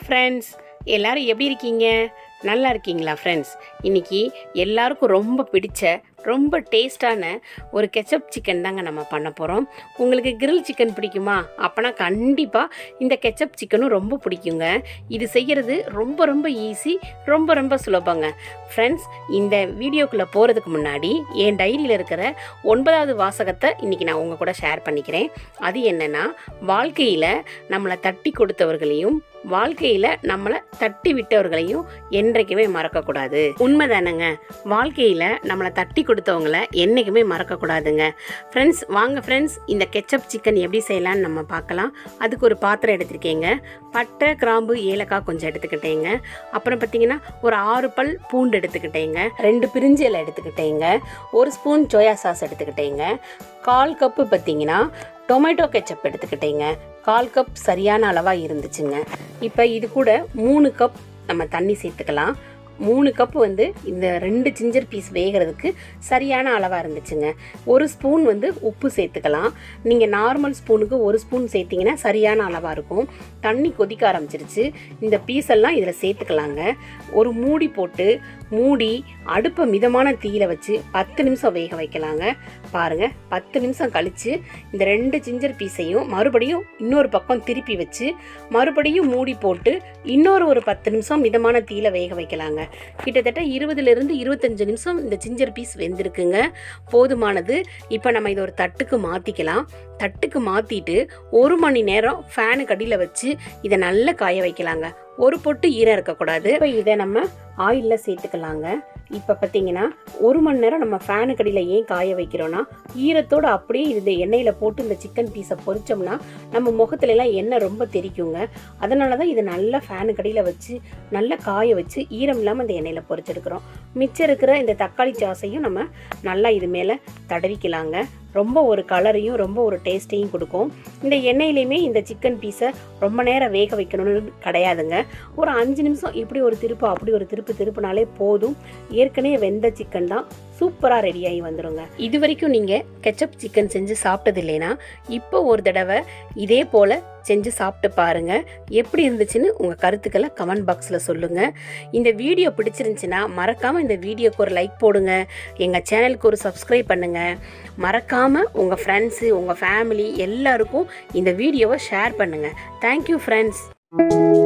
friends எல்லாரும் எப்படி இருக்கீங்க நல்லா இருக்கீங்களா ஃப்ரெண்ட்ஸ் இன்னைக்கு எல்லாருக்கும் ரொம்ப பிடிச்ச ரொம்ப டேஸ்டான ஒரு கெச்சப் சிக்கன் தாங்க நம்ம பண்ண போகிறோம் உங்களுக்கு கிரில் சிக்கன் பிடிக்குமா அப்போனா கண்டிப்பாக இந்த கெச்சப் சிக்கனும் ரொம்ப பிடிக்குங்க இது செய்கிறது ரொம்ப ரொம்ப ஈஸி ரொம்ப ரொம்ப சுலபங்க ஃப்ரெண்ட்ஸ் இந்த வீடியோக்குள்ளே போகிறதுக்கு முன்னாடி என் டைரியில் இருக்கிற ஒன்பதாவது வாசகத்தை இன்றைக்கி நான் உங்கள் கூட ஷேர் பண்ணிக்கிறேன் அது என்னென்னா வாழ்க்கையில் நம்மளை தட்டி கொடுத்தவர்களையும் வாழ்க்கையில் நம்மளை தட்டி விட்டவர்களையும் என்றைக்குமே மறக்கக்கூடாது உண்மைதானங்க வாழ்க்கையில் நம்மளை தட்டி கொடுத்தவங்கள என்றைக்குமே மறக்கக்கூடாதுங்க ஃப்ரெண்ட்ஸ் வாங்க ஃப்ரெண்ட்ஸ் இந்த கெச்சப் சிக்கன் எப்படி செய்யலாம்னு நம்ம பார்க்கலாம் அதுக்கு ஒரு பாத்திரம் எடுத்திருக்கேங்க பட்டை கிராம்பு ஏலக்காய் கொஞ்சம் எடுத்துக்கிட்டேங்க அப்புறம் பார்த்தீங்கன்னா ஒரு ஆறு பல் பூண்டு எடுத்துக்கிட்டேங்க ரெண்டு பிரிஞ்சு இலை எடுத்துக்கிட்டேங்க ஒரு ஸ்பூன் சோயா சாஸ் எடுத்துக்கிட்டேங்க கால் கப்பு பார்த்தீங்கன்னா டொமேட்டோ கெச்சப் எடுத்துக்கிட்டேங்க கால் கப் சரியான அளவாக இருந்துச்சுங்க இப்போ இது கூட மூணு கப் நம்ம தண்ணி சேர்த்துக்கலாம் மூணு கப் வந்து இந்த ரெண்டு ஜிஞ்சர் பீஸ் வேகிறதுக்கு சரியான அளவாக இருந்துச்சுங்க ஒரு ஸ்பூன் வந்து உப்பு சேர்த்துக்கலாம் நீங்கள் நார்மல் ஸ்பூனுக்கு ஒரு ஸ்பூன் சேர்த்திங்கன்னா சரியான அளவாக இருக்கும் தண்ணி கொதிக்க ஆரம்பிச்சிருச்சு இந்த பீஸ் எல்லாம் இதில் சேர்த்துக்கலாங்க ஒரு மூடி போட்டு மூடி அடுப்பை மிதமான தீயில வச்சு பத்து நிமிஷம் வேக வைக்கலாங்க பாருங்க பத்து நிமிஷம் கழிச்சு இந்த ரெண்டு ஜிஞ்சர் பீஸையும் மறுபடியும் இன்னொரு பக்கம் திருப்பி வச்சு மறுபடியும் மூடி போட்டு இன்னொரு ஒரு பத்து நிமிஷம் மிதமான தீயில வேக வைக்கலாங்க கிட்டத்தட்ட இருபதுலேருந்து இருபத்தஞ்சு நிமிஷம் இந்த ஜிஞ்சர் பீஸ் வெந்திருக்குங்க போதுமானது இப்போ நம்ம இதை ஒரு தட்டுக்கு மாற்றிக்கலாம் தட்டுக்கு மாற்றிட்டு ஒரு மணி நேரம் ஃபேனுக்கு அடியில் வச்சு இதை நல்லா காய வைக்கலாங்க ஒரு பொட்டு ஈரம் இருக்கக்கூடாது இப்போ இதை நம்ம ஆயிலில் சேர்த்துக்கலாங்க இப்போ பார்த்தீங்கன்னா ஒரு மணி நேரம் நம்ம ஃபேனுக்கு அடியில் ஏன் காய வைக்கிறோன்னா ஈரத்தோடு அப்படியே இந்த எண்ணெயில் போட்டு இந்த சிக்கன் பீஸை பொரிச்சோம்னா நம்ம முகத்துல எல்லாம் எண்ணெய் ரொம்ப தெரிக்குங்க அதனால தான் இதை நல்லா ஃபேனுக்கு அடியில் வச்சு நல்லா காய வச்சு ஈரம் இல்லாமல் இந்த எண்ணெயில் பொரிச்செடுக்கிறோம் மிச்சம் இருக்கிற இந்த தக்காளி சாஸையும் நம்ம நல்லா இது மேலே தடவிக்கலாங்க ரொம்ப ஒரு கலரையும் ரொம்ப ஒரு டேஸ்ட்டையும் கொடுக்கும் இந்த எண்ணெயிலையுமே இந்த சிக்கன் பீஸை ரொம்ப நேரம் வேக வைக்கணும்னு கிடையாதுங்க ஒரு அஞ்சு நிமிஷம் இப்படி ஒரு திருப்பு அப்படி ஒரு திருப்பு திருப்பினாலே போதும் ஏற்கனவே வெந்த சிக்கன் தான் சூப்பராக ரெடியாகி வந்துடுங்க இது வரைக்கும் நீங்கள் கெச்சப் சிக்கன் செஞ்சு சாப்பிட்டது இல்லைன்னா இப்போ ஒரு தடவை இதே போல் செஞ்சு சாப்பிட்டு பாருங்க எப்படி இருந்துச்சுன்னு உங்கள் கருத்துக்களை கமெண்ட் பாக்ஸில் சொல்லுங்கள் இந்த வீடியோ பிடிச்சிருந்துச்சுன்னா மறக்காமல் இந்த வீடியோக்கு ஒரு லைக் போடுங்க எங்கள் சேனலுக்கு ஒரு சப்ஸ்கிரைப் பண்ணுங்கள் மறக்காமல் உங்கள் ஃப்ரெண்ட்ஸு உங்கள் ஃபேமிலி எல்லாருக்கும் இந்த வீடியோவை ஷேர் பண்ணுங்கள் தேங்க்யூ ஃப்ரெண்ட்ஸ்